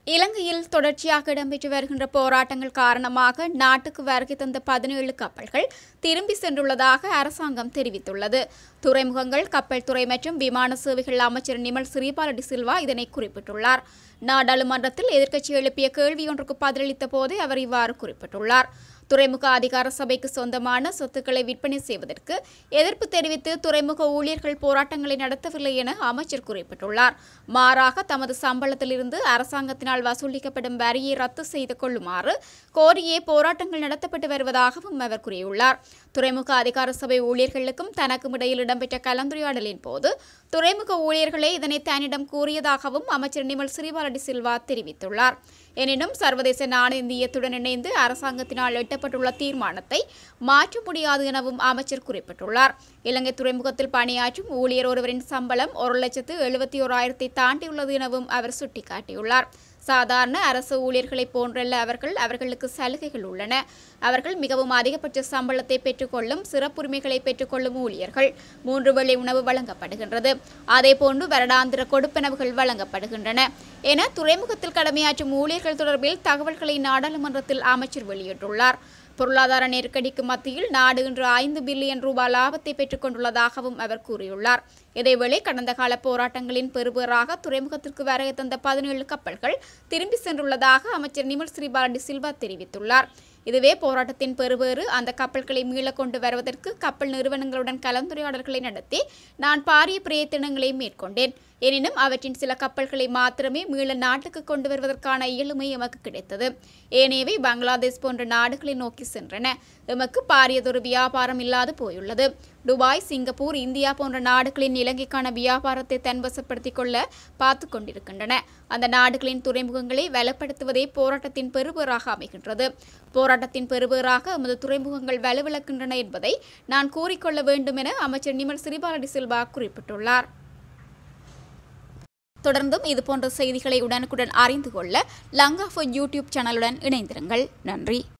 இலங்கையில் தொடர்ச்சியாக இடம்பெற்று வருகின்ற போராட்டங்கள் காரணமாக நாட்டுக்கு வருகை தந்த பதினேழு கப்பல்கள் திரும்பி சென்றுள்ளதாக அரசாங்கம் தெரிவித்துள்ளது துறைமுகங்கள் கப்பல் துறை மற்றும் விமான சேவைகள் அமைச்சர் நிமல் சிறிபாலடி சில்வா இதனை குறிப்பிட்டுள்ளார் நாடாளுமன்றத்தில் எதிர்க்கட்சி எழுப்பிய கேள்வி ஒன்றுக்கு பதிலளித்த போதே அவர் இவ்வாறு குறிப்பிட்டுள்ளார் துறைமுக அதிகார சபைக்கு சொந்தமான சொத்துக்களை விற்பனை செய்வதற்கு எதிர்ப்பு தெரிவித்து துறைமுக ஊழியர்கள் போராட்டங்களை நடத்தவில்லை என அமைச்சர் குறிப்பிட்டுள்ளார் மாறாக தமது சம்பளத்திலிருந்து அரசாங்கத்தினால் வசூலிக்கப்படும் வரியை ரத்து செய்து கொள்ளுமாறு கோரியே போராட்டங்கள் நடத்தப்பட்டு வருவதாகவும் அவர் கூறியுள்ளார் துறைமுக அதிகார சபை ஊழியர்களுக்கும் தனக்கும் இடையில் இடம்பெற்ற கலந்துரையாடலின் போது துறைமுக ஊழியர்களே இதனை தன்னிடம் கூறியதாகவும் அமைச்சர் நிமல் சிறிபாலடி சில்வா தெரிவித்துள்ளார் எனினும் சர்வதேச நாணயத்துடன் இணைந்து அரசாங்கத்தினால் எட்டப்பட்டுள்ள தீர்மானத்தை மாற்ற முடியாது எனவும் அமைச்சர் குறிப்பிட்டுள்ளார் இலங்கை துறைமுகத்தில் பணியாற்றும் ஊழியர் ஒருவரின் சம்பளம் ஒரு லட்சத்து எழுபத்தி ஓராயிரத்தை தாண்டியுள்ளது எனவும் அவர் சுட்டிக்காட்டியுள்ளார் சாதாரண அரசு ஊழியர்களைப் போன்றல்ல அவர்கள் அவர்களுக்கு சலுகைகள் உள்ளன அவர்கள் மிகவும் அதிகபட்ச சம்பளத்தை பெற்றுக்கொள்ளும் சிறப்புரிமைகளை பெற்றுக்கொள்ளும் ஊழியர்கள் மூன்று வேளை உணவு வழங்கப்படுகின்றது அதேபோன்று வருடாந்திர கொடுப்பனவுகள் வழங்கப்படுகின்றன என துறைமுகத்தில் கடமையாற்றும் ஊழியர்கள் தொடர்பில் தகவல்களை நாடாளுமன்றத்தில் அமைச்சர் வெளியிட்டுள்ளார் பொருளாதார நெருக்கடிக்கு மத்தியில் நாடு இன்று ஐந்து பில்லியன் ரூபாய் லாபத்தை பெற்றுக் கொண்டுள்ளதாகவும் அவர் கூறியுள்ளார் இதேவேளை கடந்த கால போராட்டங்களின் பெறுபேறாக துறைமுகத்திற்கு வருகை தந்த பதினேழு கப்பல்கள் திரும்பி சென்றுள்ளதாக அமைச்சர் நிமல் ஸ்ரீபாலடி சில்வா தெரிவித்துள்ளார் இதுவே போராட்டத்தின் பெறுபேறு அந்த கப்பல்களை மீள கொண்டு வருவதற்கு கப்பல் நிறுவனங்களுடன் கலந்துரையாடல்களை நடத்தி நான் பாரிய பிரயத்தனங்களை மேற்கொண்டேன் எனினும் அவற்றின் சில கப்பல்களை மாத்திரமே மீள நாட்டுக்கு கொண்டு வருவதற்கான இயலுமை எமக்கு கிடைத்தது ஏனையவை பங்களாதேஷ் போன்ற நாடுகளை நோக்கி சென்றன எமக்கு பாரியதொரு வியாபாரம் இல்லாது போயுள்ளது துபாய் சிங்கப்பூர் இந்தியா போன்ற நாடுகளின் இலங்கைக்கான வியாபாரத்தை தன்வசப்படுத்திக் கொள்ள பார்த்து கொண்டிருக்கின்றன அந்த நாடுகளின் துறைமுகங்களை வலுப்படுத்துவதே போராட்டத்தின் பெறுபேறாக அமைகின்றது போராட்டத்தின் பெறுபேறாக எமது துறைமுகங்கள் வலுவிழக்கின்றன என்பதை நான் கூறிக்கொள்ள வேண்டும் என அமைச்சர் நிமல் சிறிபாலடி சில்வா குறிப்பிட்டுள்ளார் தொடர்ந்தும் இதுபோன்ற செய்திகளை உடனுக்குடன் அறிந்து கொள்ள லங்கா for யூடியூப் சேனலுடன் இணைந்திருங்கள் நன்றி